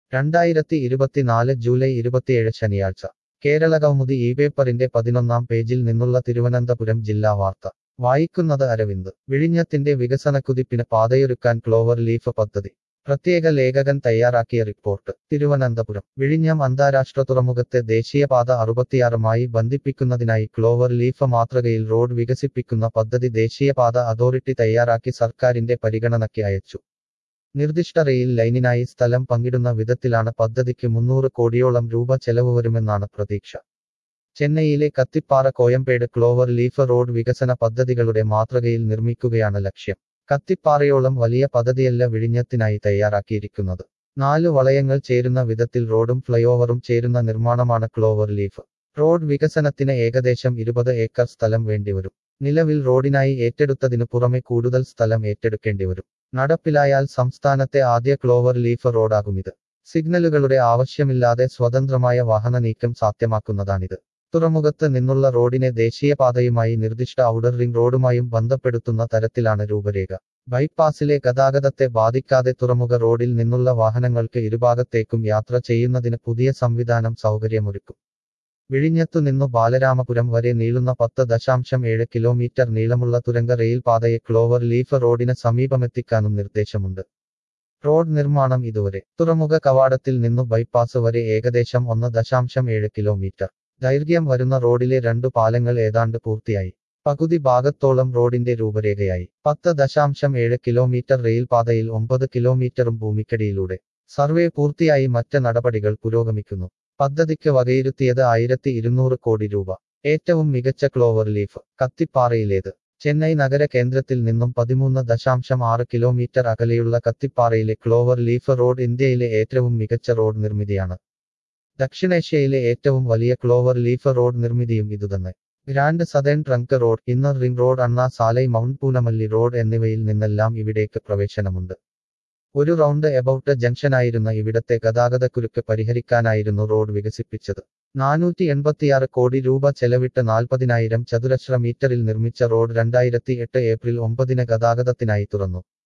രണ്ടായിരത്തി ഇരുപത്തിനാല് ജൂലൈ ഇരുപത്തിയേഴ് ശനിയാഴ്ച കേരള കൗമുദി ഈ പേപ്പറിന്റെ പതിനൊന്നാം പേജിൽ നിന്നുള്ള തിരുവനന്തപുരം ജില്ലാ വാർത്ത വായിക്കുന്നത് അരവിന്ദ് വിഴിഞ്ഞത്തിന്റെ വികസനക്കുതിപ്പിന് പാതയൊരുക്കാൻ ക്ലോവർ ലീഫ് പദ്ധതി പ്രത്യേക ലേഖകൻ തയ്യാറാക്കിയ റിപ്പോർട്ട് തിരുവനന്തപുരം വിഴിഞ്ഞം അന്താരാഷ്ട്ര തുറമുഖത്തെ ദേശീയപാത അറുപത്തിയാറുമായി ബന്ധിപ്പിക്കുന്നതിനായി ക്ലോവർ ലീഫ് മാതൃകയിൽ റോഡ് വികസിപ്പിക്കുന്ന പദ്ധതി ദേശീയപാത അതോറിറ്റി തയ്യാറാക്കി സർക്കാരിന്റെ പരിഗണനയ്ക്ക് അയച്ചു നിർദ്ദിഷ്ട റെയിൽ ലൈനിനായി സ്ഥലം പങ്കിടുന്ന വിധത്തിലാണ് പദ്ധതിക്ക് മുന്നൂറ് കോടിയോളം രൂപ ചെലവ് വരുമെന്നാണ് പ്രതീക്ഷ ചെന്നൈയിലെ Kathipara Koyambedu clover leaf road വികസന പദ്ധതികളുടെ മാതൃകയിൽ നിർമ്മിക്കുകയാണ് ലക്ഷ്യം കത്തിപ്പാറയോളം വലിയ പദ്ധതിയല്ല വിഴിഞ്ഞത്തിനായി തയ്യാറാക്കിയിരിക്കുന്നത് നാല് വളയങ്ങൾ ചേരുന്ന വിധത്തിൽ റോഡും ഫ്ലൈഓവറും ചേരുന്ന നിർമ്മാണമാണ് ക്ലോവർ ലീഫ് റോഡ് വികസനത്തിന് ഏകദേശം ഇരുപത് ഏക്കർ സ്ഥലം വേണ്ടിവരും നിലവിൽ റോഡിനായി ഏറ്റെടുത്തതിനു പുറമെ കൂടുതൽ സ്ഥലം ഏറ്റെടുക്കേണ്ടിവരും നടപ്പിലായാൽ സംസ്ഥാനത്തെ ആദ്യ ക്ലോവർ ലീഫ് റോഡാകുമിത് സിഗ്നലുകളുടെ ആവശ്യമില്ലാതെ സ്വതന്ത്രമായ വാഹന നീക്കം സാധ്യമാക്കുന്നതാണിത് തുറമുഖത്ത് നിന്നുള്ള റോഡിനെ ദേശീയപാതയുമായി നിർദ്ദിഷ്ട ഔട്ടർ റിംഗ് റോഡുമായും ബന്ധപ്പെടുത്തുന്ന തരത്തിലാണ് രൂപരേഖ ബൈപ്പാസിലെ ഗതാഗതത്തെ ബാധിക്കാതെ തുറമുഖ റോഡിൽ നിന്നുള്ള വാഹനങ്ങൾക്ക് ഇരുഭാഗത്തേക്കും യാത്ര ചെയ്യുന്നതിന് പുതിയ സംവിധാനം സൗകര്യമൊരുക്കും വിഴിഞ്ഞത്തു നിന്നു ബാലരാമപുരം വരെ നീളുന്ന പത്ത് ദശാംശം ഏഴ് കിലോമീറ്റർ നീളമുള്ള തുരങ്ക റെയിൽ പാതയെ ക്ലോവർ ലീഫ് റോഡിന് സമീപമെത്തിക്കാനും നിർദ്ദേശമുണ്ട് റോഡ് നിർമ്മാണം ഇതുവരെ തുറമുഖ കവാടത്തിൽ നിന്നു ബൈപ്പാസ് വരെ ഏകദേശം ഒന്ന് ദശാംശം ഏഴ് കിലോമീറ്റർ ദൈർഘ്യം വരുന്ന റോഡിലെ രണ്ടു പാലങ്ങൾ ഏതാണ്ട് പൂർത്തിയായി പകുതി ഭാഗത്തോളം റോഡിന്റെ രൂപരേഖയായി പത്ത് ദശാംശം ഏഴ് കിലോമീറ്റർ റെയിൽ പാതയിൽ ഒമ്പത് കിലോമീറ്ററും ഭൂമിക്കടിയിലൂടെ സർവേ പൂർത്തിയായി മറ്റ് നടപടികൾ പുരോഗമിക്കുന്നു പദ്ധതിക്ക് വകയിരുത്തിയത് ആയിരത്തി ഇരുന്നൂറ് കോടി രൂപ ഏറ്റവും മികച്ച ക്ലോവർ ലീഫ് കത്തിപ്പാറയിലേത് ചെന്നൈ നഗര കേന്ദ്രത്തിൽ നിന്നും പതിമൂന്ന് ദശാംശം ആറ് കിലോമീറ്റർ അകലെയുള്ള കത്തിപ്പാറയിലെ ക്ലോവർ ലീഫ് റോഡ് ഇന്ത്യയിലെ ഏറ്റവും മികച്ച റോഡ് നിർമ്മിതിയാണ് ദക്ഷിണേഷ്യയിലെ ഏറ്റവും വലിയ ക്ലോവർ ലീഫ് റോഡ് നിർമ്മിതിയും ഇതുതന്നെ grand southern trunk road inner ring road Anna Salai mount Poonamallee road എന്നിവയിൽ നിന്നെല്ലാം ഇവിടേക്ക് പ്രവേശനമുണ്ട് ഒരു റൗണ്ട് എബൌട്ട് ജംഗ്ഷനായിരുന്ന ഇവിടത്തെ ഗതാഗതക്കുരുക്ക് പരിഹരിക്കാനായിരുന്നു റോഡ് വികസിപ്പിച്ചത് നാനൂറ്റി എൺപത്തിയാറ് കോടി രൂപ ചെലവിട്ട് നാൽപ്പതിനായിരം ചതുരശ്ര മീറ്ററിൽ നിർമ്മിച്ച റോഡ് രണ്ടായിരത്തി എട്ട് ഏപ്രിൽ ഒമ്പതിന് ഗതാഗതത്തിനായി തുറന്നു